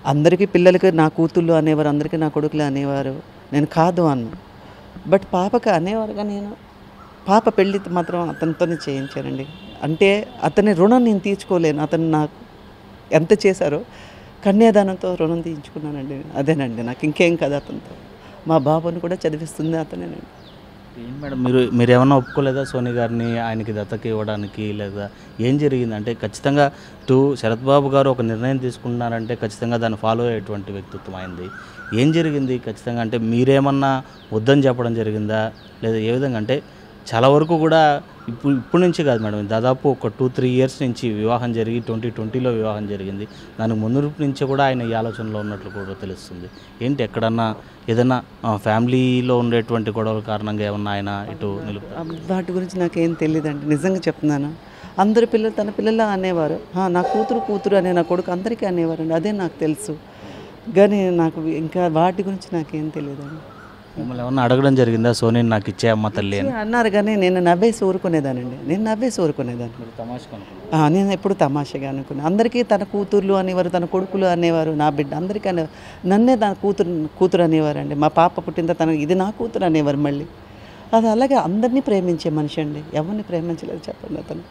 అందరికీ పిల్లలకి నా కూతుళ్ళు అనేవారు అందరికీ నా కొడుకులు అనేవారు నేను కాదు అన్నా బట్ పాపకి అనేవారుగా నేను పాప పెళ్ళి మాత్రం అతనితోనే చేయించానండి అంటే అతని రుణం నేను తీర్చుకోలేను అతను నాకు ఎంత చేశారో కన్యాదానంతో రుణం తీయించుకున్నానండి అదేనండి నాకు ఇంకేం కదా అతనితో మా బాబుని కూడా చదివిస్తుంది అతనేనండి ఏం మేడం మీరు మీరు ఏమన్నా ఒప్పుకోలేదా సోని గారిని ఆయనకి దత్తకి ఇవ్వడానికి లేదా ఏం జరిగింది అంటే ఖచ్చితంగా ఇటు శరత్ బాబు గారు ఒక నిర్ణయం తీసుకున్నారంటే ఖచ్చితంగా దాన్ని ఫాలో అయ్యేటువంటి వ్యక్తిత్వం అయింది ఏం జరిగింది ఖచ్చితంగా అంటే మీరేమన్నా వద్దని చెప్పడం జరిగిందా లేదా ఏ విధంగా అంటే చాలా వరకు కూడా ఇప్పుడు ఇప్పటి నుంచి కాదు మేడం దాదాపు ఒక టూ త్రీ ఇయర్స్ నుంచి వివాహం జరిగి ట్వంటీ ట్వంటీలో వివాహం జరిగింది దానికి ముందు నుంచి కూడా ఆయన ఈ ఆలోచనలో ఉన్నట్లు కూడా తెలుస్తుంది ఏంటి ఎక్కడన్నా ఏదైనా ఆ, ఫ్యామిలీలో ఉండేటువంటి గొడవల కారణంగా ఏమన్నా ఆయన ఇటు నిలుపుతారు ఆ, వాటి గురించి నాకేం తెలియదండి నిజంగా చెప్తున్నాను అందరు పిల్లలు తన పిల్లల అనేవారు "ఆ, నా కూతురు కూతురు అనే నా కొడుకు అందరికీ అనేవారండి అదే నాకు తెలుసు కానీ నాకు ఇంకా వాటి గురించి నాకేం తెలియదండి మిమ్మల్ని ఏమన్నా అడగడం జరిగిందా సోనీ నాకు ఇచ్చే అమ్మ తల్లి అని అన్నారు కానీ నేను నవ్వేసి ఊరుకునేదానండి నేను నవ్వేసి ఊరుకునేదాన్ని మీరు తమాషకు అనుకున్నారు ఆ, నేను ఎప్పుడు తమాషగా అనుకున్నాను అందరికీ తన కూతుర్లు అనేవారు తన కొడుకులు అనేవారు నా బిడ్డ అందరికీ అనేవారు నన్నే తన కూతురు కూతురు అనేవారండి మా పాప పుట్టిందా తన ఇది నా కూతురు అనేవారు మళ్ళీ అది అలాగే అందరినీ ప్రేమించే మనిషి అండి ఎవరిని ప్రేమించలేదు చెప్పండి అతను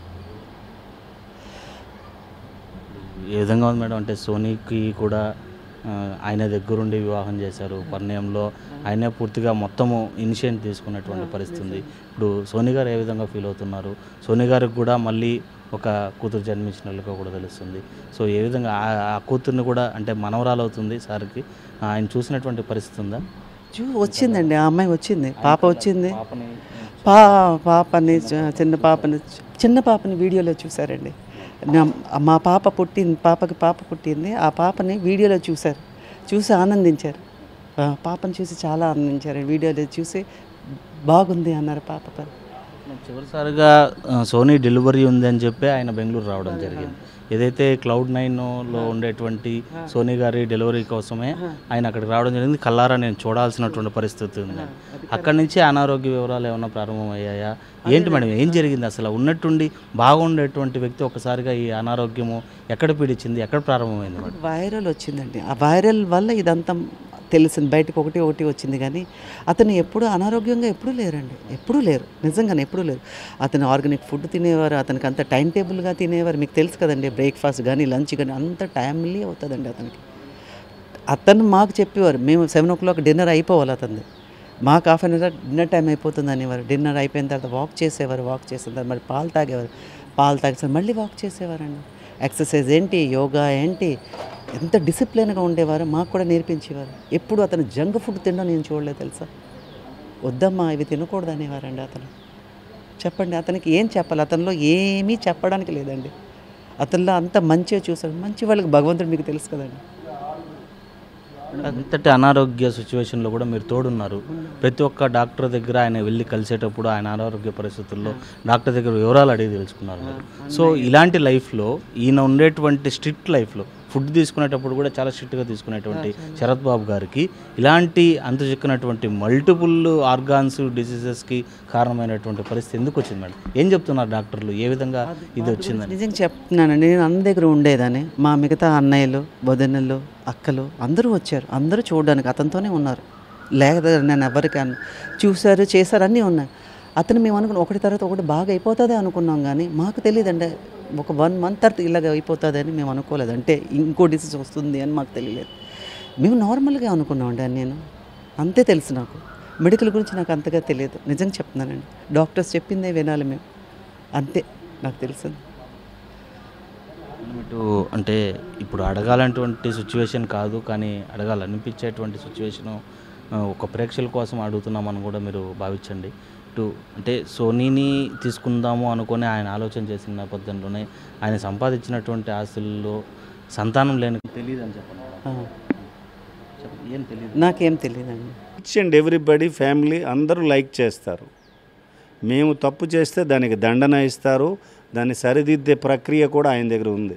ఏ విధంగా ఉంది మేడం అంటే సోనీకి కూడా ఆ, ఆయన దగ్గరుండి వివాహం చేశారు పరిణయంలో ఆయనే పూర్తిగా మొత్తము ఇనిషియేట్ తీసుకున్నటువంటి పరిస్థితి ఉంది ఇప్పుడు సోనీ గారు ఏ విధంగా ఫీల్ అవుతున్నారు సోనీ గారికి కూడా మళ్ళీ ఒక కూతురు జన్మించినట్లుగా కూడా తెలుస్తుంది సో ఏ విధంగా ఆ- ఆ కూతుర్ని కూడా అంటే మనవరాలు అవుతుంది సార్కి ఆయన చూసినటువంటి పరిస్థితి ఉందా చూ వచ్చిందండి ఆ అమ్మాయి వచ్చింది పాప వచ్చింది పాపని పా పాపని చ- చిన్న పాపని చిన్న పాపని వీడియోలో చూశారండి నా- మా పాప పుట్టింది పాపకి పాప పుట్టింది ఆ పాపని వీడియోలో చూశారు చూసి ఆనందించారు ఆ పాపని చూసి చాలా ఆనందించారు వీడియోలో చూసి బాగుంది అన్నారు పాప పని చివరిసారిగా ఆ, సోనీ డెలివరీ ఉంది అని చెప్పి ఆయన బెంగళూరు రావడం జరిగింది ఏదైతే క్లౌడ్ నైన్లో ఉండేటువంటి సోనీ గారి డెలివరీ కోసమే ఆయన అక్కడికి రావడం జరిగింది కల్లారా నేను చూడాల్సినటువంటి పరిస్థితి ఉంది అక్కడి నుంచి అనారోగ్య వివరాలు ఏమైనా ప్రారంభమయ్యాయా ఏంటి మేడం ఏం జరిగింది అసలు ఉన్నట్టుండి బాగుండేటువంటి వ్యక్తి ఒకసారిగా ఈ అనారోగ్యము ఎక్కడ పీడించింది ఎక్కడ ప్రారంభమైంది మేడం వైరల్ వచ్చిందండి ఆ వైరల్ వల్ల ఇదంతా తెలిసింది బయటకు ఒకటి ఒకటి వచ్చింది కానీ అతను ఎప్పుడు అనారోగ్యంగా ఎప్పుడూ లేరండి ఎప్పుడూ లేరు నిజంగానే ఎప్పుడూ లేరు అతను ఆర్గానిక్ ఫుడ్ తినేవారు అతనికి అంత టైం టేబుల్గా తినేవారు మీకు తెలుసు కదండి బ్రేక్ఫాస్ట్ కానీ లంచ్ కానీ అంత టైమ్లీ అవుతుందండి అతనికి అతను మాకు చెప్పేవారు మేము సెవెన్ ఓ క్లాక్ డిన్నర్ అయిపోవాలి అతనిది మాకు half an hour dinner time అయిపోతుంది అనేవారు డిన్నర్ అయిపోయిన తర్వాత వాక్ చేసేవారు వాక్ చేసిన తర్వాత మరి పాలు తాగేవారు పాలు తాగేసారు మళ్ళీ వాక్ చేసేవారండి ఎక్సర్సైజ్ ఏంటి యోగా ఏంటి ఎంత డిసిప్లిన్గా ఉండేవారు మాకు కూడా నేర్పించేవారు ఎప్పుడు అతను జంక్ ఫుడ్ తినడం నేను చూడలేదు తెలుసా వద్దమ్మా ఇవి తినకూడదు అనేవారండి అతను చెప్పండి అతనికి ఏం చెప్పాలి అతనిలో ఏమీ చెప్పడానికి లేదండి అతనిలో అంత మంచిగా చూసాడు మంచి వాళ్ళకి భగవంతుడు మీకు తెలుసు కదండి అంతటి అనారోగ్య సిచ్యువేషన్లో కూడా మీరు తోడున్నారు ప్రతి ఒక్క డాక్టర్ దగ్గర ఆయన వెళ్ళి కలిసేటప్పుడు ఆయన అనారోగ్య పరిస్థితుల్లో డాక్టర్ దగ్గర వివరాలు అడిగి తెలుసుకున్నారు మీరు సో ఇలాంటి లైఫ్లో ఈయన ఉండేటువంటి స్ట్రిక్ట్ లైఫ్లో ఫుడ్ తీసుకునేటప్పుడు కూడా చాలా స్ట్రిక్ట్గా తీసుకునేటువంటి శరత్ బాబు గారికి ఇలాంటి అంతు చిక్కినటువంటి మల్టిపుల్ ఆర్గాన్స్ డిసీజెస్కి కారణమైనటువంటి పరిస్థితి ఎందుకు వచ్చింది మేడం ఏం చెప్తున్నారు డాక్టర్లు ఏ విధంగా ఇది వచ్చిందని నిజంగా చెప్తున్నానండి నేను అన్న దగ్గర ఉండేదాన్ని మా మిగతా అన్నయ్యలు వదినలు అక్కలు అందరూ వచ్చారు అందరూ చూడడానికి అతనితోనే ఉన్నారు లేకపోతే నేను ఎవరికి అన్న చూశారు చేశారు అన్నీ ఉన్నాయి అతను మేము అనుకున్నాం ఒకటి తర్వాత ఒకటి బాగా అయిపోతుంది అనుకున్నాం కానీ మాకు తెలియదండి ఒక వన్ మంత్ తర్వాత ఇలాగ అయిపోతుంది అని మేము అనుకోలేదు అంటే ఇంకో డిసీజ్ వస్తుంది అని మాకు తెలియలేదు మేము నార్మల్గా అనుకున్నామండి అని నేను అంతే తెలుసు నాకు మెడికల్ గురించి నాకు అంతగా తెలియదు నిజంగా చెప్తున్నానండి డాక్టర్స్ చెప్పిందే వినాలి మేము అంతే నాకు తెలిసింది ఇటు అంటే ఇప్పుడు అడగాలన్నటువంటి సిచ్యువేషన్ కాదు కానీ అడగాలనిపించేటువంటి సిచ్యువేషను ఒక ప్రేక్షకుల కోసం అడుగుతున్నామని కూడా మీరు భావించండి ఇటు అంటే సోనీని తీసుకుందాము అనుకొని ఆయన ఆలోచన చేసిన నేపథ్యంలోనే ఆయన సంపాదించినటువంటి ఆస్తుల్లో సంతానం లేని తెలియదు అని చెప్పండి ఆ, చెప్పండి. ఏం తెలియదు నాకేం తెలియదండి ఈచ్ అండ్ ఎవ్రీబడి ఫ్యామిలీ అందరూ లైక్ చేస్తారు మేము తప్పు చేస్తే దానికి దండన ఇస్తారు దాన్ని సరిదిద్దే ప్రక్రియ కూడా ఆయన దగ్గర ఉంది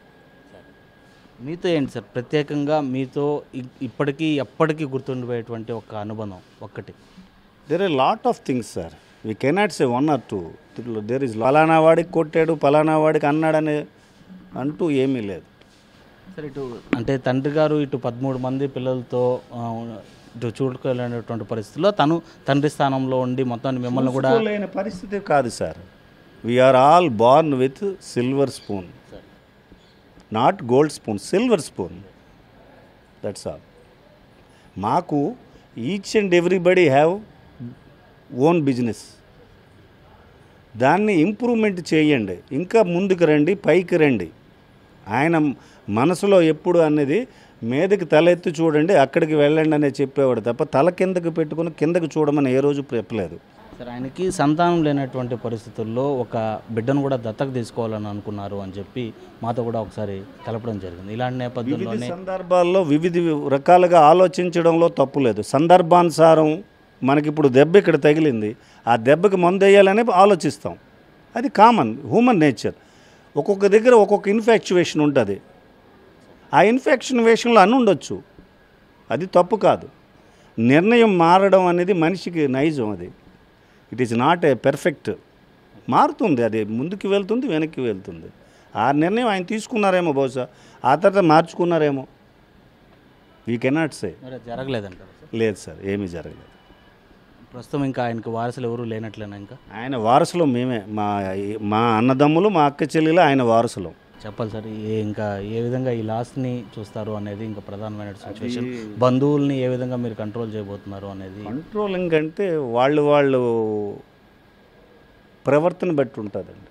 మీతో ఏంటి సార్ ప్రత్యేకంగా మీతో ఇ- ఇప్పటికీ ఎప్పటికీ గుర్తుండిపోయేటువంటి ఒక అనుబంధం ఒక్కటి there are lot of things sir we cannot say one or two there is పలానా వాడికి కొట్టాడు పలానా వాడికి అన్నాడనే అంటూ ఏమీ లేదు సరే ఇటు అంటే తండ్రి గారు ఇటు పదమూడు మంది పిల్లలతో ఆ, ఇటు చూడుకోలేనటువంటి పరిస్థితుల్లో తను తండ్రి స్థానంలో ఉండి మొత్తం మిమ్మల్ని కూడా చూసుకోలేని పరిస్థితి కాదు sir we are all born with silver spoon not gold spoon silver spoon that's all మాకు each and everybody have own business దాన్ని ఇంప్రూవ్మెంట్ చేయండి ఇంకా ముందుకు రండి పైకి రండి ఆయన మనసులో ఎప్పుడు అనేది మీదకి తలెత్తి చూడండి అక్కడికి వెళ్ళండి అనేది చెప్పేవాడు తప్ప తల కిందకి పెట్టుకుని కిందకి చూడమని ఏ రోజు చెప్పలేదు సరే ఆయనకి సంతానం లేనటువంటి పరిస్థితుల్లో ఒక బిడ్డను కూడా దత్తకు తీసుకోవాలని అనుకున్నారు అని చెప్పి మాతో కూడా ఒకసారి తెలపడం జరిగింది ఇలాంటి వివిధ నేపథ్యంలోనే సందర్భాల్లో వివిధ రకాలుగా ఆలోచించడంలో తప్పు లేదు సందర్భానుసారం మనకిప్పుడు దెబ్బ ఇక్కడ తగిలింది ఆ దెబ్బకి మందు వేయాలని ఆలోచిస్తాం అది కామన్ హ్యూమన్ నేచర్ ఒక్కొక్క దగ్గర ఒక్కొక్క ఇన్ఫాక్చువేషన్ ఉంటుంది ఆ ఇన్ఫెక్షన్ వేషంలో అని ఉండొచ్చు అది తప్పు కాదు నిర్ణయం మారడం అనేది మనిషికి నైజం అది it is not a perfect మారుతుంది అది ముందుకు వెళ్తుంది వెనక్కి వెళ్తుంది ఆ నిర్ణయం ఆయన తీసుకున్నారేమో బహుశా ఆ తర్వాత మార్చుకున్నారేమో వీ కెనాట్ సే మరి అది జరగలేదంటారు సార్ లేదు సార్ ఏమీ జరగలేదు ప్రస్తుతం ఇంకా ఆయనకు వారసులు ఎవరు లేనట్లేనా ఇంకా ఆయన వారసులు మేమే మా మా అన్నదమ్ములు మా అక్క చెల్లెలు ఆయన వారసులు చెప్పాలి సార్ ఏ ఇంకా ఏ విధంగా ఈ లాస్ట్ని చూస్తారు అనేది ఇంకా ప్రధానమైన సిచ్యువేషన్ బంధువుల్ని ఏ విధంగా మీరు కంట్రోల్ చేయబోతున్నారు అనేది కంట్రోలింగ్ అంటే వాళ్ళు వాళ్ళు ప్రవర్తన బట్టి ఉంటుందండి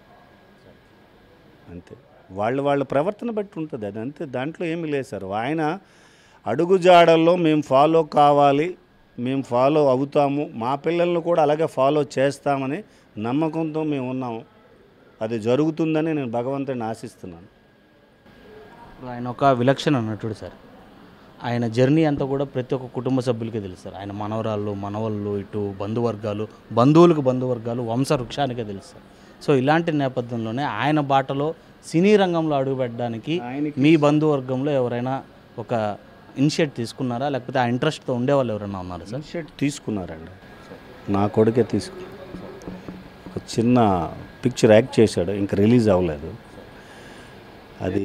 అంతే వాళ్ళు వాళ్ళ ప్రవర్తన బట్టి ఉంటుంది అది అంతే దాంట్లో ఏమీ లేదు సార్ ఆయన అడుగుజాడల్లో మేము ఫాలో కావాలి మేము ఫాలో అవుతాము మా పిల్లల్ని కూడా అలాగే ఫాలో చేస్తామని నమ్మకంతో మేము ఉన్నాము అది జరుగుతుందని నేను భగవంతుడిని ఆశిస్తున్నాను ఇప్పుడు ఆయన ఒక విలక్షణ నటుడు సార్ ఆయన జర్నీ అంతా కూడా ప్రతి ఒక్క కుటుంబ సభ్యులకి తెలుసు సార్ ఆయన మనవరాళ్ళు మనవళ్ళు ఇటు బంధువర్గాలు బంధువులకు బంధువర్గాలు వంశవృక్షానికే తెలుసు సార్ సో ఇలాంటి నేపథ్యంలోనే ఆయన బాటలో సినీ రంగంలో అడుగుపెట్టడానికి ఆయనకి మీ బంధువర్గంలో ఎవరైనా ఒక ఇనిషియేట్ తీసుకున్నారా లేకపోతే ఆ ఇంట్రెస్ట్తో ఉండేవాళ్ళు ఎవరైనా ఉన్నారా సార్ షర్ట్ తీసుకున్నారండి నా కొడుకే తీసుకు ఒక చిన్న పిక్చర్ యాక్ట్ చేశాడు ఇంకా రిలీజ్ అవ్వలేదు అది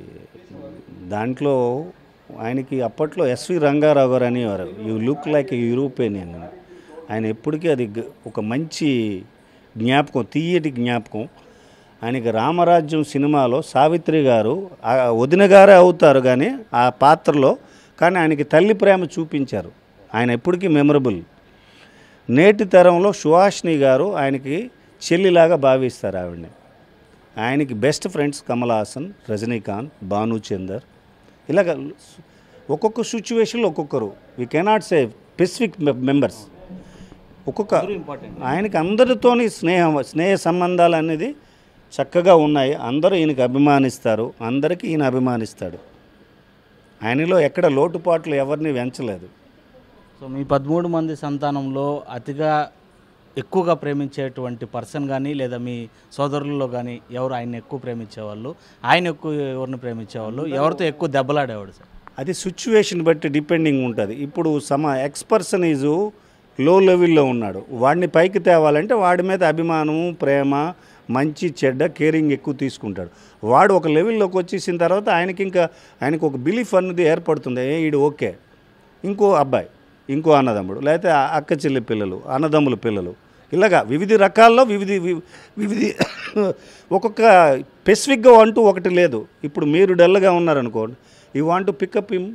దాంట్లో ఆయనకి అప్పట్లో ఎస్వి రంగారావు గారు అనేవారు you look like a European ఆయన ఎప్పటికీ అది గ- ఒక మంచి జ్ఞాపకం తీయటి జ్ఞాపకం ఆయనకి రామరాజ్యం సినిమాలో సావిత్రి గారు ఆ వదిన గారే అవుతారు కానీ ఆ పాత్రలో కానీ ఆయనకి తల్లి ప్రేమ చూపించారు ఆయన ఎప్పటికీ మెమరబుల్ నేటి తరంలో సుహాష్ని గారు ఆయనకి చెల్లిలాగా భావిస్తారు ఆవిడని ఆయనకి బెస్ట్ ఫ్రెండ్స్ కమల్ హాసన్ రజనీకాంత్ భానుచందర్ ఇలాగ ఒక్కొక్క సిచ్యువేషన్లో ఒక్కొక్కరు we cannot say specific members ఒక్కొక్క ఆయనకి అందరితోని స్నేహం స్నేహ సంబంధాలు అనేది చక్కగా ఉన్నాయి అందరూ ఈయనకి అభిమానిస్తారు అందరికీ ఈయన అభిమానిస్తాడు ఆయనలో ఎక్కడ లోటుపాట్లు ఎవరిని వెంచలేదు సో మీ పదమూడు మంది సంతానంలో అతిగా ఎక్కువగా ప్రేమించేటువంటి పర్సన్ కానీ లేదా మీ సోదరులలో కానీ ఎవరు ఆయన ఎక్కువ ప్రేమించేవాళ్ళు ఆయన ఎక్కువ ఎవరిని ప్రేమించేవాళ్ళు ఎవరితో ఎక్కువ దెబ్బలాడేవాడు సార్ అది సిచ్యువేషన్ బట్టి డిపెండింగ్ ఉంటుంది ఇప్పుడు సమ ఎక్స్ పర్సన్ ఈజు లో లెవెల్లో ఉన్నాడు వాడిని పైకి తేవాలంటే వాడి మీద అభిమానము ప్రేమ మంచి చెడ్డ కేరింగ్ ఎక్కువ తీసుకుంటాడు వాడు ఒక లెవెల్లోకి వచ్చేసిన తర్వాత ఆయనకి ఇంకా ఆయనకు ఒక బిలీఫ్ అన్నది ఏర్పడుతుంది ఏ ఈడు ఓకే ఇంకో అబ్బాయి ఇంకో అన్నదమ్ముడు లేకపోతే ఆ అక్క చెల్లి పిల్లలు అన్నదమ్ముల పిల్లలు ఇలాగా వివిధ రకాల్లో వివిధ వి- వివిధ ఒక్కొక్క స్పెసిఫిక్గా అంటూ ఒకటి లేదు ఇప్పుడు మీరు డల్గా ఉన్నారనుకోండి you want to pick up him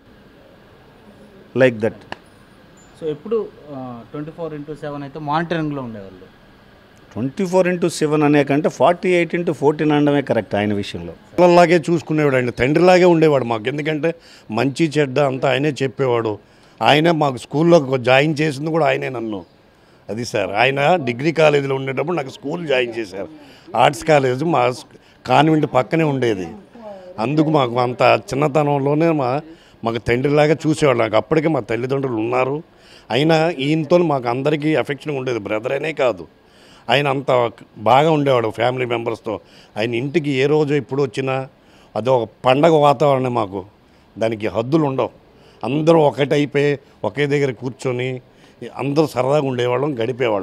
like that so ఎప్పుడు ట్వంటీ ఫోర్ ఇంటూ సెవెన్ అయితే మానిటరింగ్లో ఉండేవాళ్ళు ట్వంటీ ఫోర్ ఇంటూ సెవెన్ అనే కంటే ఫార్టీ ఎయిట్ ఇంటూ ఫోర్టీన్ అనడమే కరెక్ట్ ఆయన విషయంలో పిల్లల్లాగే చూసుకునేవాడు ఆయన తండ్రిలాగే ఉండేవాడు మాకు ఎందుకంటే మంచి చెడ్డ అంతా ఆయనే చెప్పేవాడు ఆయనే మాకు స్కూల్లో జాయిన్ చేసింది కూడా ఆయనే నన్ను అది సార్ ఆయన డిగ్రీ కాలేజీలో ఉండేటప్పుడు నాకు స్కూల్ జాయిన్ చేశారు ఆర్ట్స్ కాలేజ్ మా కాన్వెంట్ పక్కనే ఉండేది అందుకు మాకు అంత చిన్నతనంలోనే మా మాకు తండ్రిలాగా చూసేవాడు నాకు అప్పటికే మా తల్లిదండ్రులు ఉన్నారు అయినా ఈయనతో మాకు అందరికీ అఫెక్షన్ ఉండేది బ్రదర్ అనే కాదు ఆయన అంత బాగా ఉండేవాడు ఫ్యామిలీ మెంబర్స్తో ఆయన ఇంటికి ఏ రోజు ఎప్పుడు వచ్చినా అది ఒక పండగ వాతావరణం మాకు దానికి హద్దులు ఉండవు అందరూ ఒకటైపోయి ఒకే దగ్గర కూర్చొని అందరూ సరదాగా ఉండేవాళ్ళం గడిపేవాళ్ళం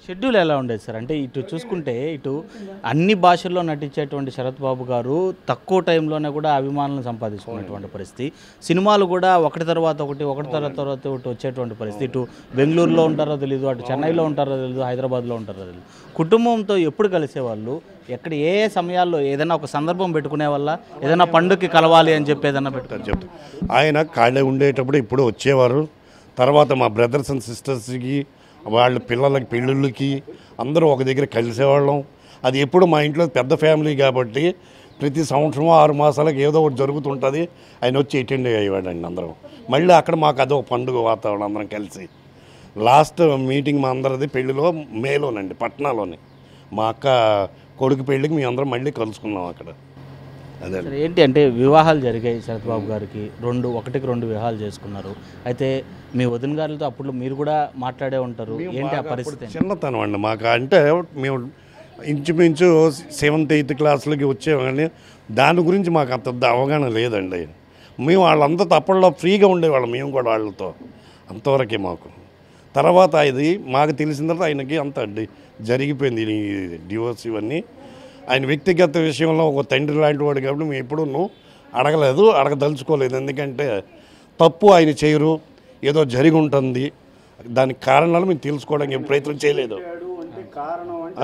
షెడ్యూల్ ఎలా ఉండేది సార్ అంటే ఇటు చూసుకుంటే ఇటు అన్ని భాషల్లో నటించేటువంటి శరత్ బాబు గారు తక్కువ టైంలోనే కూడా అభిమానులను సంపాదించుకున్నటువంటి పరిస్థితి సినిమాలు కూడా ఒకటి తర్వాత ఒకటి ఒకటి తర్వాత తర్వాత ఒకటి వచ్చేటువంటి పరిస్థితి ఇటు బెంగళూరులో ఉంటారో తెలియదు అటు చెన్నైలో ఉంటారో తెలియదు హైదరాబాద్లో ఉంటారో తెలియదు కుటుంబంతో ఎప్పుడు కలిసేవాళ్ళు ఎక్కడ ఏ ఏ సమయాల్లో ఏదైనా ఒక సందర్భం పెట్టుకునే వల్ల ఏదైనా పండుగకి కలవాలి అని చెప్పి ఏదైనా పెట్టు చెప్తాను చెప్తాను ఆయన ఖాళీ ఉండేటప్పుడు ఇప్పుడు వచ్చేవారు తర్వాత మా బ్రదర్స్ అండ్ సిస్టర్స్కి వాళ్ళ పిల్లలకి పెళ్ళిళ్ళకి అందరూ ఒక దగ్గర కలిసేవాళ్ళం అది ఎప్పుడు మా ఇంట్లో పెద్ద ఫ్యామిలీ కాబట్టి ప్రతి సంవత్సరం ఆరు మాసాలకు ఏదో ఒకటి జరుగుతుంటుంది ఆయన వచ్చి అటెండ్ అయ్యేవాడండి అందరం మళ్ళీ అక్కడ మాకు అదొక పండుగ వాతావరణం అందరం కలిసి లాస్ట్ మీటింగ్ మా అందరిది పెళ్లిలో మేలోనండి పట్నాలోని మా అక్క కొడుకు పెళ్ళికి మేము అందరం మళ్ళీ కలుసుకున్నాం అక్కడ అదే సరే ఏంటి అంటే వివాహాలు జరిగాయి శరత్ బాబు గారికి రెండు ఒకటికి రెండు వివాహాలు చేసుకున్నారు అయితే మీ వదిన గారితో అప్పుడు మీరు కూడా మాట్లాడే ఉంటారు ఏంటి ఆ పరిస్థితి చిన్నతనం అండి మాకు అంటే మేము ఇంచుమించు సెవెంత్ ఎయిత్ క్లాసులకి వచ్చేవాళ్ళని కానీ దాని గురించి మాకు అంత అవగాహన లేదండి మేము వాళ్ళంతా తప్పట్లో ఫ్రీగా ఉండేవాళ్ళం మేము కూడా వాళ్ళతో అంతవరకే మాకు తర్వాత ఇది మాకు తెలిసిన తర్వాత ఆయనకి అంత డి- జరిగిపోయింది ఈ డివోర్స్ ఇవన్నీ ఆయన వ్యక్తిగత విషయంలో ఒక తండ్రి లాంటి వాడు కాబట్టి మేము ఎప్పుడూ అడగలేదు అడగదలుచుకోలేదు ఎందుకంటే తప్పు ఆయన చేయరు ఏదో జరిగి ఉంటుంది దానికి కారణాలు మేము తెలుసుకోవడానికి ఏం ప్రయత్నం చేయలేదు ఆ?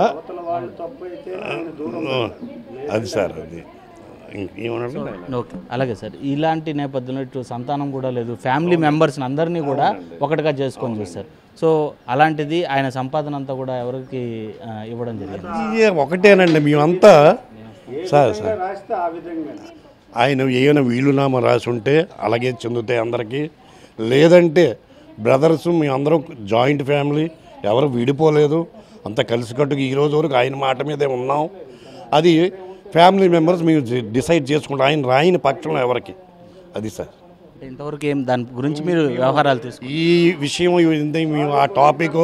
ఆ, అది సార్ అది ఇంకేమన్నా ఓకే అలాగే సార్ ఇలాంటి నేపథ్యంలో ఇటు సంతానం కూడా లేదు ఫ్యామిలీ మెంబర్స్ని అందరినీ కూడా ఒకటిగా చేసుకొని చూస్తారు సో అలాంటిది ఆయన సంపాదన అంతా కూడా ఎవరికి ఆ, ఇవ్వడం జరిగింది ఇది ఒకటేనండి మేమంతా సార్ సార్ ఆయన ఏమైనా వీలునామా రాసి ఉంటే అలాగే చెందుతాయి అందరికీ లేదంటే బ్రదర్స్ మేమందరం జాయింట్ ఫ్యామిలీ ఎవరు విడిపోలేదు అంత కలిసికట్టుగా ఈ రోజు వరకు ఆయన మాట మీదే ఉన్నాం అది ఫ్యామిలీ మెంబర్స్ మేము డిసైడ్ చేసుకుంటాం ఆయన రాయని పక్షంలో ఎవరికి అది సార్ అంటే ఇంతవరకు ఏం దాని గురించి మీరు వ్యవహారాలు తీసుకు ఈ విషయం ఇది మేము ఆ టాపిక్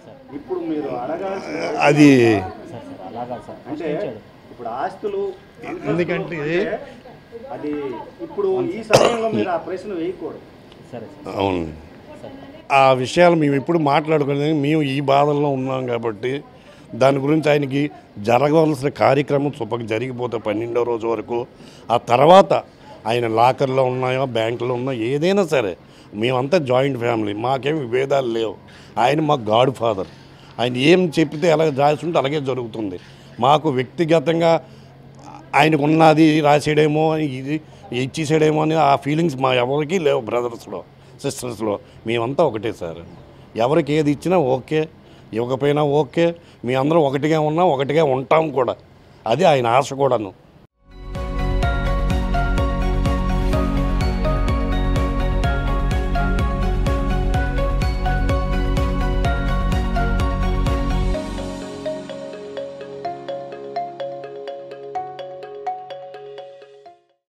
అది అలాగా సార్ అంటే ఇప్పుడు ఆస్తులు ఎందుకంటే అది ఇప్పుడు ఈ సమయంలో మీరు ఆ ప్రశ్న వేయకూడదు సరే సార్ అవును ఆ విషయాలు మేము ఎప్పుడు మాట్లాడుకునేది మేము ఈ బాధల్లో ఉన్నాం కాబట్టి దాని గురించి ఆయనకి జరగవలసిన కార్యక్రమం సుపకి జరిగిపోతే పన్నెండో రోజు వరకు ఆ తర్వాత ఆయన లాకర్లో ఉన్నాయో బ్యాంకులో ఉన్నాయో ఏదైనా సరే మేమంతా జాయింట్ ఫ్యామిలీ మాకేం విభేదాలు లేవు ఆయన మా గాడ్ ఫాదర్ ఆయన ఏం చెప్పితే ఎలా రాసి అలాగే జరుగుతుంది మాకు వ్యక్తిగతంగా ఆయనకు ఉన్నది రాసేయడేమో ఇది ఇచ్చేసాడేమో అని ఆ ఫీలింగ్స్ మా ఎవరికి లేవు బ్రదర్స్లో సిస్టర్స్లో మేమంతా ఒకటే సార్ ఎవరికి ఏది ఇచ్చినా ఓకే ఇవ్వకపోయినా ఓకే మీ అందరం ఒకటిగా ఉన్నాం ఒకటిగా ఉంటాం కూడా అది ఆయన ఆశ కూడాను